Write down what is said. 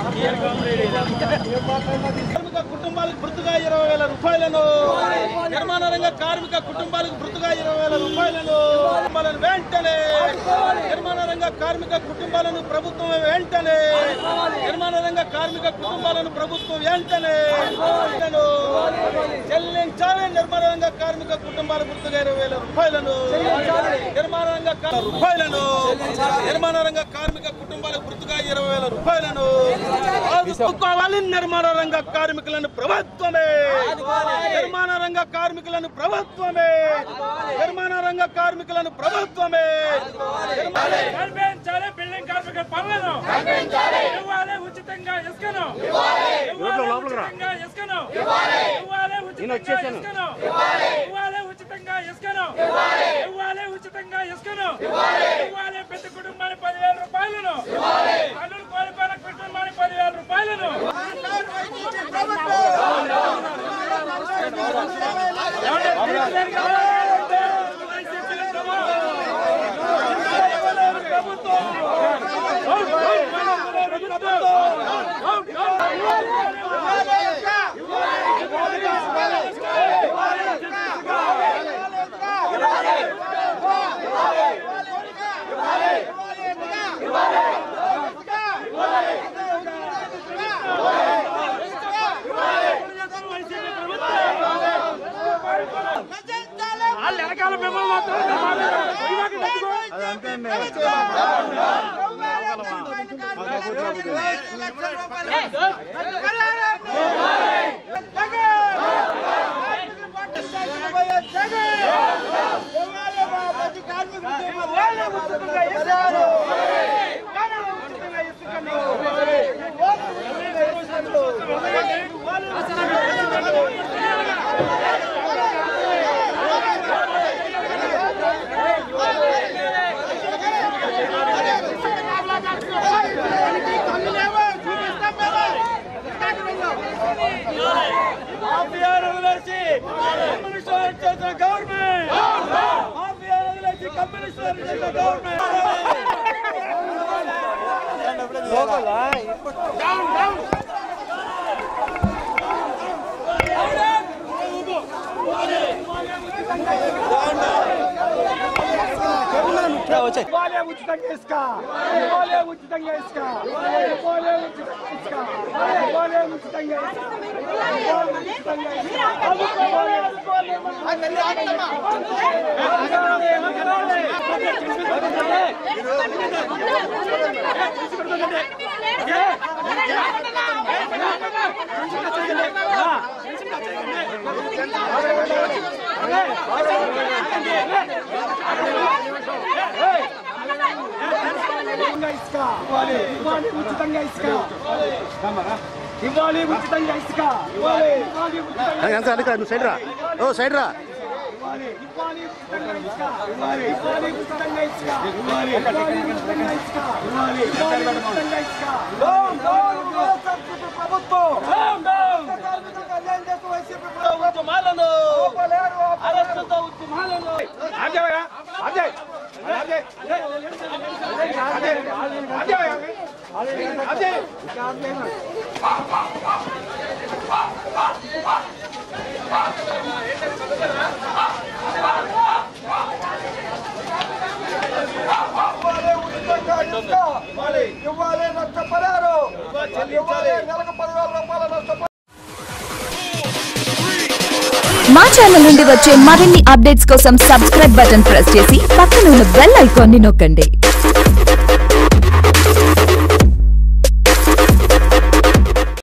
కార్మిక కుటుంబాలకు మృతుగా ఇరవై వేల రూపాయలను నిర్మాణ రంగ కార్మిక కుటుంబాలకు మృతుగా ఇరవై వేల రూపాయలను కుటుంబాలను వెంటనే నిర్మాణ రంగ కార్మిక కుటుంబాలను ప్రభుత్వం వెంటనే నిర్మాణ రంగ కార్మిక కుటుంబాలను ప్రభుత్వం వెంటనే వెంటనే చెల్లించాలి నిర్మాణ రంగ కార్మిక కుటుంబాల మృతుగా ఇరవై వేల రూపాయలను నిర్మాణ రంగ కా- రూపాయలను నిర్మాణ రంగ కార్మిక కుటుంబాలకు మృతుగా ఇరవై వేల రూపాయలను ఆదుకోవాలి నిర్మాణ రంగ కార్మికులను ప్రభుత్వమే నిర్మాణ రంగ కార్మికులను ప్రభుత్వమే నిర్మాణ రంగ కార్మికులను ప్రభుత్వమే కల్పించాలి బిల్డింగ్ కార్మికుల పనులను ఇవ్వాలి ఉచితంగా ఇసుకను ఇవ్వాలి ఉచితంగా ఇసుకను ఇవ్వాలి ఉచితంగా ఇసుకను ఇవ్వాలి ఉచితంగా ఇసుకను ఇవ్వాలి ఉచితంగా ఇసుకను ఇవ్వాలి ప్రతి కుటుంబానికి పదివేల రూపాయలను పన్నులు కోల్పోయిన కుటుంబానికి పదివేల రూపాయలను వాళ్ళు వెనకాల మిమ్మల్ని మాఫియాను వదిలేసి కమ్యూనిస్టులను చేసిన గవర్నమెంట్ మాఫియాను వదిలేసి కమ్యూనిస్టులను చేసిన గవర్నమెంట్ ఇవ్వాలే ఉచితంగా ఇసుక ఇవ్వాలే ఉచితంగా ఇసుక ఇవ్వాలే ఉచితంగా ఇసుక ఇవ్వాలే ఉచితంగా ఇసుక ఇవ్వాలే ఉచితంగా ఇసుక అందుకోవాలి, అందుకోవాలి. ఉచితంగా ఇసుక ఇవ్వాలి ఇవ్వాలి ఉచితంగా ఇసుక ఇవ్వాలి ఉచితంగా ఇసుక ఇవ్వాలి ఇవ్వాలి ఉచితంగా ఎంత అందుక నువ్వు సైడ్ రా ఓ సైడ్ రా ఇవ్వాలి ఇవ్వాలి ఉచితంగా ఇసుక ఇవ్వాలి ఇవ్వాలి ఉచితంగా ఇసుక ఇవ్వాలి ఇవ్వాలి ఉచితంగా ఇసుక ఇవ్వాలి ఇవ్వాలి ఉచితంగా ఇసుక డౌన్ డౌన్ వైఎస్ఆర్సీపీ ప్రభుత్వం డౌన్ డౌన్ కార్మికులకు అన్యాయం చేస్తూ వైసీపీ ప్రభుత్వం ఉద్యమాలను ఆపలేరు, ఆపలేరు. అరెస్టుతో ఉద్యమాలను ఇవ్వాలి ఉచితంగా ఇసుక ఇవ్వాలి నష్టపరారు ఇవ్వాలి నెలకు పదివేల రూపాయల నష్టపరిహారం మా ఛానల్ నుండి వచ్చే మరిన్ని అప్డేట్స్ కోసం సబ్స్క్రైబ్ బటన్ ప్రెస్ చేసి పక్కన ఉన్న బెల్ ఐకాన్ ని నొక్కండి